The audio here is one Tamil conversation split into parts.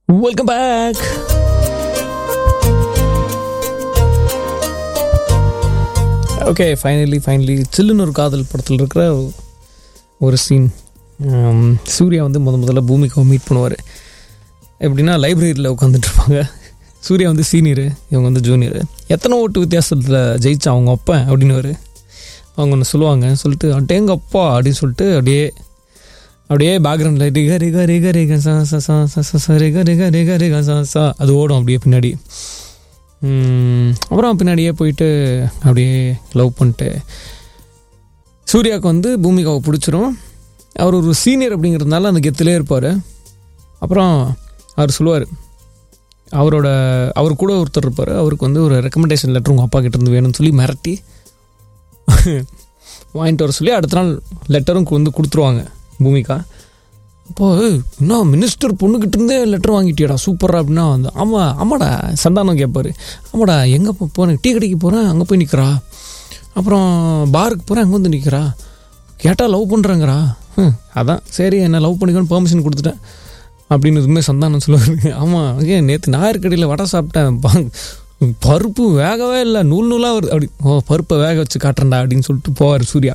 welcome back okay finally finally சில்லுன்னு ஒரு காதல் படத்தில் இருக்கிற ஒரு சீன் சூர்யா வந்து முத முதல்ல பூமிக்காவை மீட் பண்ணுவார் எப்படின்னா லைப்ரரியில் உட்காந்துட்டு இருப்பாங்க சூர்யா வந்து சீனியரு இவங்க வந்து ஜூனியரு எத்தனை ஓட்டு வித்தியாசத்தில் ஜெயிச்சா அவங்க அப்பன் அப்படின்னு அவங்க ஒன்று சொல்லுவாங்க சொல்லிட்டு அட்டேங்க அப்பா அப்படின்னு சொல்லிட்டு அப்படியே அப்படியே பேக்ரவுண்டில் ரிக ரிக ரிக ரிக சா சா சா சா சா சா ரிக ரிக ரிக ரிக சா சா அது ஓடும் அப்படியே பின்னாடி உம், அப்புறம் பின்னாடியே போயிட்டு அப்படியே லவ் பண்ணிட்டு சூர்யாவுக்கு வந்து பூமிகாவை பிடிச்சிரும் அவர் ஒரு சீனியர் அப்படிங்கிறதுனால அந்த கெத்துலேயே இருப்பார் அப்புறம் அவர் சொல்லுவார் அவரோட அவர் கூட ஒருத்தர் இருப்பார் அவருக்கு வந்து ஒரு ரெக்கமெண்டேஷன் லெட்டர் உங்கள் அப்பா கிட்ட இருந்து வேணும்னு சொல்லி மிரட்டி வாங்கிட்டு வர சொல்லி அடுத்த நாள் லெட்டரும் வந்து கொடுத்துருவாங்க பூமிகா அப்போ "ஏய், இன்னும் மினிஸ்டர் பொண்ணுக்கிட்ட இருந்தே லெட்டர் வாங்கிட்டியாடா சூப்பரா அப்படின்னா வந்து ஆமாம் ஆமாடா சந்தானம் கேட்பாரு ஆமாடா எங்கே போகிறேன் டீ கடைக்கு போகிறேன் அங்கே போய் நிற்கிறா அப்புறம் பாருக்கு போகிறேன் அங்கே வந்து நிற்கிறா கேட்டால் லவ் பண்ணுறேங்கிறா ஹம், அதான் சரி என்ன லவ் பண்ணிக்கணும்னு பெர்மிஷன் கொடுத்துட்டேன் அப்படின்னு இதுவுமே சந்தானம் சொல்லுவாரு ஆமாம் ஏன் நேற்று ஞாயிற்றுக்கடியில் வடை சாப்பிட்டேன் பா- பருப்பு வேகவே இல்லை நூல் நூலாக வருது அப்படி ஓ பருப்பை வேக வச்சு காட்டுறேன்டா அப்படின்னு சொல்லிட்டு போவார் சூர்யா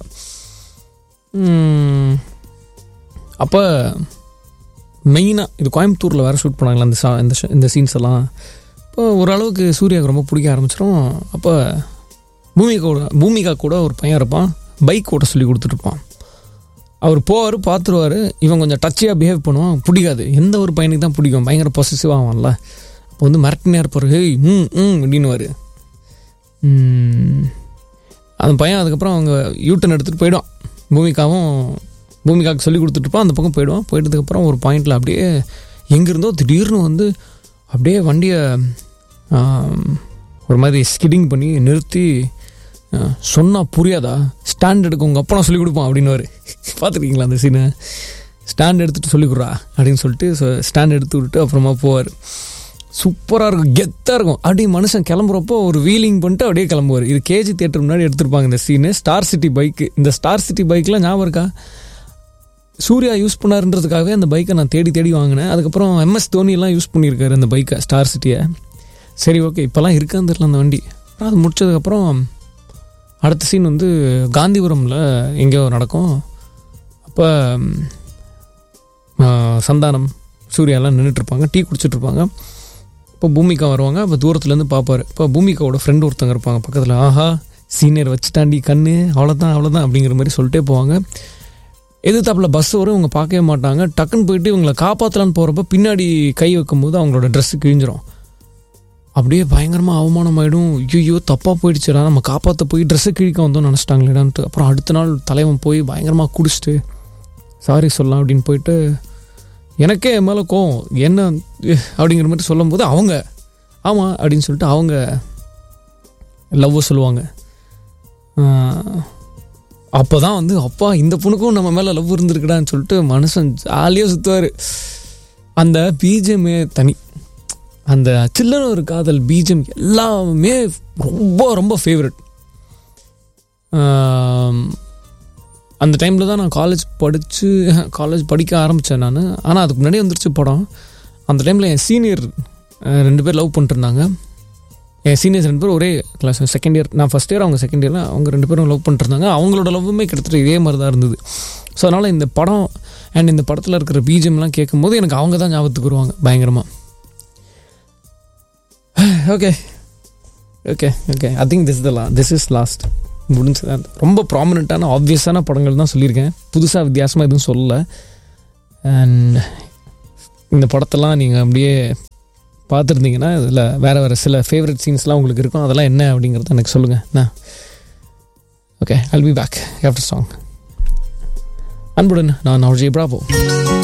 உம், அப்போ மெயினாக இது கோயம்புத்தூரில் வேறு ஷூட் பண்ணாங்களா இந்த சா இந்த ஷ- இந்த சீன்ஸ் எல்லாம் இப்போ ஓரளவுக்கு சூர்யாவுக்கு ரொம்ப பிடிக்க ஆரம்பிச்சிடும் அப்போ பூமிகாவோட பூமிகா கூட ஒரு பையன் இருப்பான் பைக் ஓட்ட சொல்லி கொடுத்துட்ருப்பான் அவர் போவார் பார்த்துருவார் இவன் கொஞ்சம் டச்சியாக பிஹேவ் பண்ணுவான் பிடிக்காது எந்த ஒரு பையனுக்கு தான் பிடிக்கும் பயங்கர பொசிசிவ் ஆவான்ல அப்போ வந்து மிரட்டினே இருப்பார் ஹேய் ம் ம் அப்படின்னுவார் அந்த பையன் அதுக்கப்புறம் அவங்க யூட்டன் எடுத்துகிட்டு போயிடுவான் பூமிகாவும் பூமிகாவுக்கு சொல்லி கொடுத்துட்ருப்பான் அந்த பக்கம் போயிடுவான் போயிட்டதுக்கப்புறம் ஒரு பாயிண்டில் அப்படியே எங்கேருந்தோ திடீர்னு வந்து அப்படியே வண்டியை ஆம், ஒரு மாதிரி ஸ்கிடிங் பண்ணி நிறுத்தி சொன்னால் புரியாதா ஸ்டாண்ட் எடுக்க உங்கள் அப்பா நான் சொல்லிக் கொடுப்பான் அப்படின்னு பார்த்துருக்கீங்களா அந்த சீனை ஸ்டாண்ட் எடுத்துகிட்டு சொல்லிக் கொடுறா அப்படின்னு சொல்லிட்டு ஸ்டாண்ட் எடுத்து விட்டு அப்புறமா போவார் சூப்பராக இருக்கும் கெத்தாக இருக்கும் அப்படியே மனுஷன் கிளம்புறப்போ ஒரு வீலிங் பண்ணிட்டு அப்படியே கிளம்புவார் இது கேஜி தியேட்டர் முன்னாடி எடுத்திருப்பாங்க இந்த சீனு ஸ்டார் சிட்டி பைக்கு இந்த ஸ்டார் சிட்டி பைக்லாம் ஞாபகம் இருக்கா சூர்யா யூஸ் பண்ணாருன்றதுக்காகவே அந்த பைக்கை நான் தேடி தேடி வாங்கினேன் அதுக்கப்புறம் எம்எஸ் தோனியெல்லாம் யூஸ் பண்ணியிருக்காரு அந்த பைக்கை ஸ்டார் சிட்டியை சரி ஓகே இப்போல்லாம் இருக்கான்னு தெரியல அந்த வண்டி அப்புறம் அது முடிச்சதுக்கப்புறம் அடுத்த சீன் வந்து காந்திபுரமில் எங்கேயோ நடக்கும் அப்போ சந்தானம் சூர்யாலாம் நின்றுட்டுருப்பாங்க டீ குடிச்சிட்டு இருப்பாங்க இப்போ பூமிகா வருவாங்க அப்போ தூரத்துலேருந்து பார்ப்பாரு இப்போ பூமிகாவோட ஃப்ரெண்டு ஒருத்தங்க இருப்பாங்க பக்கத்தில் ஆஹா சீனியர் வச்சுட்டாண்டி கண்ணு அவ்வளோதான் அவ்வளோதான் அப்படிங்கிற மாதிரி சொல்லிட்டே போவாங்க எதிர்த்தாப்புல பஸ் வரும் இவங்க பார்க்கவே மாட்டாங்க டக்குன்னு போயிட்டு இவங்களை காப்பாற்றலான்னு போகிறப்ப பின்னாடி கை வைக்கும்போது அவங்களோட ட்ரெஸ்ஸு கிழிஞ்சிரும் அப்படியே பயங்கரமாக அவமானம் ஆகிடும் ஐயோ தப்பாக போயிடுச்சுடா நம்ம காப்பாற்ற போய் ட்ரெஸ்ஸை கிழிக்க வந்தோம்னு நினச்சிட்டாங்களேடான்ட்டு அப்புறம் அடுத்த நாள் தலைவன் போய் பயங்கரமாக குடிச்சிட்டு சாரி சொல்லலாம் அப்படின்னு போயிட்டு எனக்கே என் மேலே கோவம் என்ன அஹ், அப்படிங்கிற மாதிரி சொல்லும்போது அவங்க ஆமாம் அப்படின்னு சொல்லிட்டு அவங்க லவ்வை சொல்லுவாங்க அப்போ தான் வந்து அப்பா இந்த பொண்ணுக்கும் நம்ம மேலே லவ் இருந்திருக்குடான்னு சொல்லிட்டு மனுஷன் ஜாலியாக சுற்றுவார் அந்த பீஜமே தனி அந்த சில்லன ஒரு காதல் பீஜம் எல்லாமே ரொம்ப ரொம்ப ஃபேவரட் அந்த டைமில் தான் நான் காலேஜ் படித்து காலேஜ் படிக்க ஆரம்பித்தேன் நான் ஆனால் அதுக்கு முன்னாடி வந்துருச்சு படம் அந்த டைமில் என் சீனியர் ரெண்டு பேர் லவ் பண்ணிட்டுருந்தாங்க என் சீனியர்ஸ் ரெண்டு பேரும் ஒரே கிளாஸ் செகண்ட் இயர் நான் ஃபஸ்ட் இயர் அவங்க செகண்ட் இயரில் அவங்க ரெண்டு பேரும் லவ் பண்ணிட்டுருந்தாங்க அவங்களோட லவ்வுமே கிட்டத்தட்ட இதே மாதிரி தான் இருந்தது ஸோ அதனால் இந்த படம் அண்ட் இந்த படத்தில் இருக்கிற பீஜம்லாம் கேட்கும்போது எனக்கு அவங்க தான் ஞாபகத்துக்கு வருவாங்க பயங்கரமாக okay okay okay I think this the லா திஸ் இஸ் லாஸ்ட் முடிஞ்சது ரொம்ப ப்ராமினெண்ட்டான ஆப்வியஸான படங்கள் தான் சொல்லியிருக்கேன் புதுசாக வித்தியாசமாக எதுவும் சொல்லலை அண்ட் இந்த படத்தெல்லாம் நீங்கள் அப்படியே பார்த்துருந்தீங்கன்னா இதில் வேறு வேறு சில ஃபேவரட் சீன்ஸ்லாம் உங்களுக்கு இருக்கும் அதெல்லாம் என்ன அப்படிங்கிறத எனக்கு சொல்லுங்கள் என்ன okay I'll be back after song அன்புடன் நான் நவஜி பிராபோ